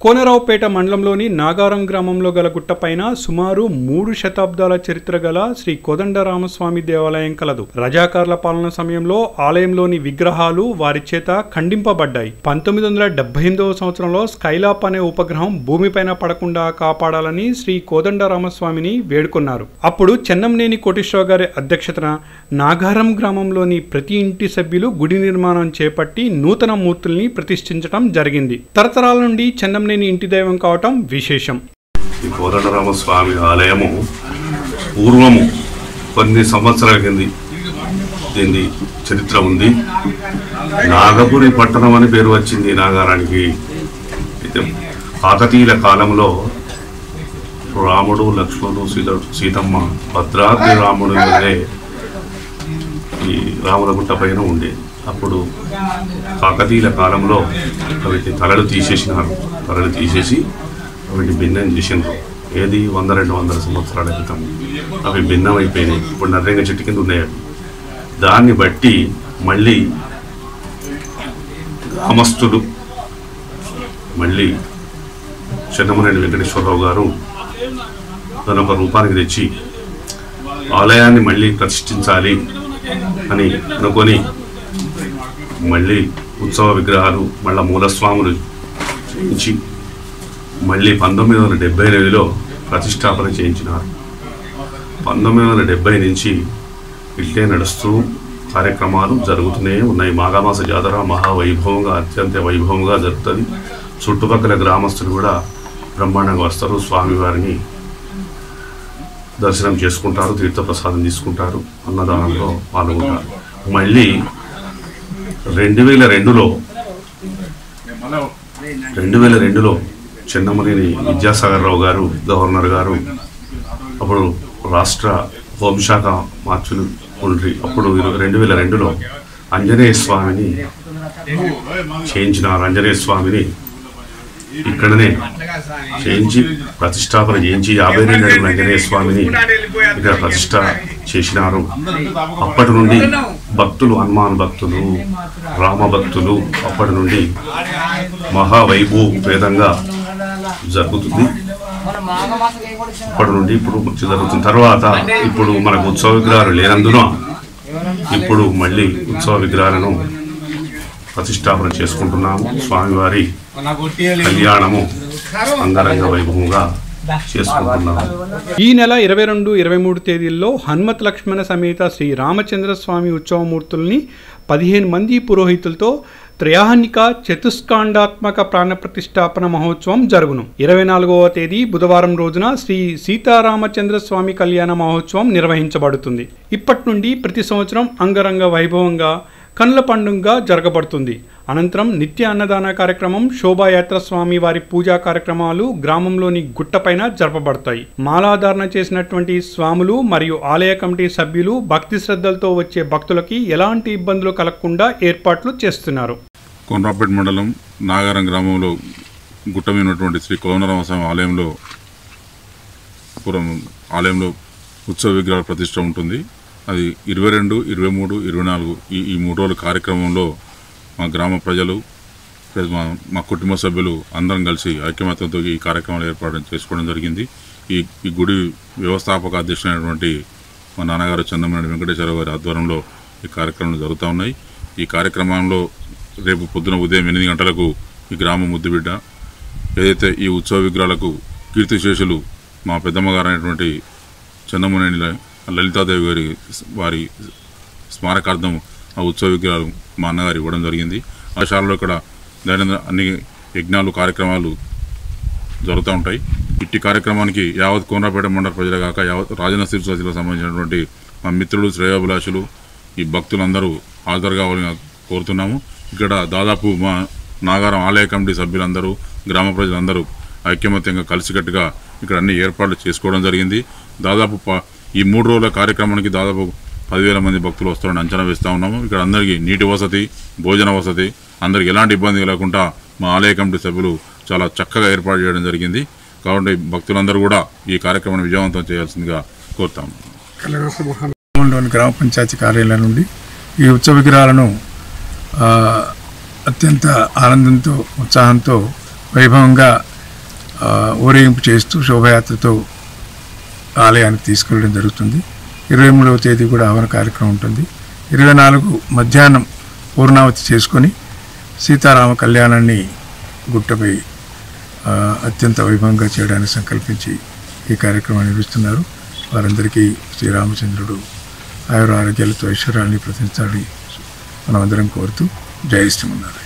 కోనరావుపేట మండలంలోని నాగారం గ్రామంలో గల గుట్టపైన సుమారు మూడు శతాబ్దాల చరిత్ర గల శ్రీ కోదండరామస్వామి దేవాలయం కలదు రజాకార్ల పాలన సమయంలో ఆలయంలోని విగ్రహాలు వారి చేత ఖండింపబడ్డాయి పంతొమ్మిది వందల డెబ్బై ఎనిమిదవ సంవత్సరంలో స్కైలాప్ అనే ఉపగ్రహం భూమిపైన పడకుండా కాపాడాలని శ్రీ కోదండరామస్వామిని వేడుకున్నారు అప్పుడు చెన్నంనేని కోటేశ్వర గారి అధ్యక్షతన నాగారం గ్రామంలోని ప్రతి ఇంటి సభ్యులు గుడి నిర్మాణం చేపట్టి నూతన మూర్తుల్ని ప్రతిష్ఠించడం జరిగింది తరతరాల నుండి చెన్నంనేని ఇంటి దైవం కావటం విశేషం ఈ కోదండరామస్వామి ఆలయము పూర్వము కొన్ని సంవత్సరాల కింది దీని చరిత్ర ఉంది నాగపురి పట్టణం అని పేరు వచ్చింది ఈ నాగారానికి అయితే కాకతీయుల కాలంలో రాముడు లక్ష్మణుడు సీత సీతమ్మ భద్రాద్రి రాముడు వల్లే ఈ రాములగుట్ట పైన ఉండే అప్పుడు కాకతీయుల కాలంలో వీటి తలలు తీసేసినారు తలలు తీసేసి వీటి భిన్నం చేసినారు ఏది వంద రెండు వందల సంవత్సరాల క్రితం అవి భిన్నం అయిపోయినాయి ఇప్పుడు నర్రంగ చెట్టు కింద ఉన్నాయి అవి దాన్ని బట్టి మళ్ళీ గ్రామస్తులు మళ్ళీ చెన్నమనేని వెంకటేశ్వరరావు గారు దాని ఒక రూపానికి తెచ్చి ఆలయాన్ని మళ్ళీ ప్రతిష్ఠించాలి అని అనుకొని మళ్ళీ ఉత్సవ విగ్రహాలు మళ్ళా మూలస్వాములు చేయించి మళ్ళీ పంతొమ్మిది వందల డెబ్బై ఎనిమిదిలో ప్రతిష్టాపన చేయించినారు పంతొమ్మిది వందల డెబ్బై నుంచి ఇట్లే నడుస్తూ కార్యక్రమాలు జరుగుతూనే ఉన్నాయి మాఘమాస జాతర మహావైభవంగా అత్యంత వైభవంగా జరుగుతుంది చుట్టుపక్కల గ్రామస్తులు కూడా బ్రహ్మాండంగా వస్తారు స్వామివారిని దర్శనం చేసుకుంటారు తీర్థప్రసాదం తీసుకుంటారు అన్నదానంలో పాల్గొంటారు మళ్ళీ రెండు వేల రెండులో రెండు వేల రెండులో చెన్నమనేని విద్యాసాగర్ రావు గారు గవర్నర్ గారు అప్పుడు రాష్ట్ర హోంశాఖ మార్చులు ఉండ్రి అప్పుడు ఇరు- రెండు వేల రెండులో ఆంజనేయ స్వామిని చేయించినారు ఆంజనేయ స్వామిని ఇక్కడనే చేయించి ప్రతిష్టాపన చేయించి యాభై రెండు అడుగుల ఆంజనేయ స్వామిని ఇక్కడ ప్రతిష్ట చేసినారు అప్పటి నుండి భక్తులు హనుమాన్ భక్తులు రామ భక్తులు అప్పటి నుండి మహావైభవేదంగా జరుగుతుంది అప్పటి నుండి ఇప్పుడు మంచి జరుగుతుంది తర్వాత ఇప్పుడు మనకు ఉత్సవ విగ్రహాలు లేనందున ఇప్పుడు మళ్ళీ ఉత్సవ విగ్రహాలను ప్రతిష్టాపన చేసుకుంటున్నాము స్వామివారి కళ్యాణము అంగరంగ వైభవంగా చేసుకుంటున్నాము ఈ నెల ఇరవై రెండు ఇరవై మూడు తేదీల్లో హనుమత్ లక్ష్మణ సమేత శ్రీ రామచంద్ర స్వామి ఉత్సవమూర్తుల్ని పదిహేను మంది పురోహితులతో త్రయాహనిక చతుస్కాండాత్మక ప్రాణ ప్రతిష్టాపన మహోత్సవం జరుగును ఇరవై నాలుగవ తేదీ బుధవారం రోజున శ్రీ సీతారామచంద్ర స్వామి కళ్యాణ మహోత్సవం నిర్వహించబడుతుంది ఇప్పటి నుండి ప్రతి సంవత్సరం అంగరంగ వైభవంగా కనుల పండుగగా జరగబడుతుంది అనంతరం నిత్య అన్నదాన కార్యక్రమం శోభాయాత్ర స్వామి వారి పూజా కార్యక్రమాలు గ్రామంలోని గుట్టపైన జరపబడతాయి మాలాధారణ చేసినటువంటి స్వాములు మరియు ఆలయ కమిటీ సభ్యులు భక్తి శ్రద్ధలతో వచ్చే భక్తులకి ఎలాంటి ఇబ్బందులు కలగకుండా ఏర్పాట్లు చేస్తున్నారు కొండ్రాపేట మండలం నాగారం గ్రామంలో గుట్ట మీద ఉన్నటువంటి శ్రీ కోనరామస్వామి ఆలయంలో పూర్వం ఆలయంలో ఉత్సవ విగ్రహాల ప్రతిష్ట ఉంటుంది అది ఇరవై రెండు ఇరవై మూడు ఇరవై నాలుగు ఈ ఈ మూడు రోజుల కార్యక్రమంలో మా గ్రామ ప్రజలు ప్లస్ మా మా కుటుంబ సభ్యులు అందరం కలిసి ఐక్యమత్యంతో ఈ కార్యక్రమాలు ఏర్పాటు చేసుకోవడం జరిగింది ఈ ఈ గుడి వ్యవస్థాపక అధ్యక్షుడైనటువంటి మా నాన్నగారు చంద్రమణి వెంకటేశ్వర గారి ఆధ్వర్యంలో ఈ కార్యక్రమాలు జరుగుతూ ఉన్నాయి ఈ కార్యక్రమంలో రేపు పొద్దున ఉదయం ఎనిమిది గంటలకు ఈ గ్రామ ముద్దుబిడ్డ ఏదైతే ఈ ఉత్సవ విగ్రహాలకు కీర్తిశేషులు మా పెద్దమ్మగారు అయినటువంటి చంద్రమణి లలితాదేవి గారి వారి స్మారకార్థం ఆ ఉత్సవ విగ్రహాలు మా అన్నగారు ఇవ్వడం జరిగింది ఆ శాలలో ఇక్కడ దైనందిన అన్ని యజ్ఞాలు కార్యక్రమాలు జరుగుతూ ఉంటాయి ఇట్టి కార్యక్రమానికి యావత్ కోనరాపేట మండల ప్రజలు కాక యావత్ రాజన్న సిరిసిల్ల జిల్లాకు సంబంధించినటువంటి మా మిత్రులు శ్రేయోభిలాషులు ఈ భక్తులందరూ హాజరు కావాలని కోరుతున్నాము ఇక్కడ దాదాపు మా నాగారం ఆలయ కమిటీ సభ్యులందరూ గ్రామ ప్రజలందరూ ఐక్యమత్యంగా కలిసికట్టుగా ఇక్కడ అన్ని ఏర్పాట్లు చేసుకోవడం జరిగింది దాదాపు ప- ఈ మూడు రోజుల కార్యక్రమానికి దాదాపు పదివేల మంది భక్తులు వస్తారని అంచనా వేస్తూ ఉన్నాము ఇక్కడ అందరికీ నీటి వసతి భోజన వసతి అందరికి ఎలాంటి ఇబ్బంది లేకుండా మా ఆలయ కమిటీ సభ్యులు చాలా చక్కగా ఏర్పాటు చేయడం జరిగింది కాబట్టి భక్తులందరూ కూడా ఈ కార్యక్రమాన్ని విజయవంతం చేయాల్సిందిగా కోరుతాము గ్రామంలోని గ్రామ పంచాయతీ కార్యాలయం నుండి ఈ ఉత్సవ విగ్రహాలను ఆ, అత్యంత ఆనందంతో ఉత్సాహంతో వైభవంగా ఆ, ఊరేగింపు చేస్తూ శోభయాత్రతో ఆలయానికి తీసుకెళ్ళడం జరుగుతుంది ఇరవై మూడవ తేదీ కూడా ఆవరణ కార్యక్రమం ఉంటుంది ఇరవై నాలుగు మధ్యాహ్నం పూర్ణావతి చేసుకొని సీతారామ కళ్యాణాన్ని గుట్టపై ఆ, అత్యంత వైభవంగా చేయడానికి సంకల్పించి ఈ కార్యక్రమాన్ని నిర్వహిస్తున్నారు వారందరికీ శ్రీరామచంద్రుడు ఆయుర ఆరోగ్యాలతో ఐశ్వర్యాన్ని ప్రతించాలని మనమందరం కోరుతూ జయ శ్రీమన్నారాయణ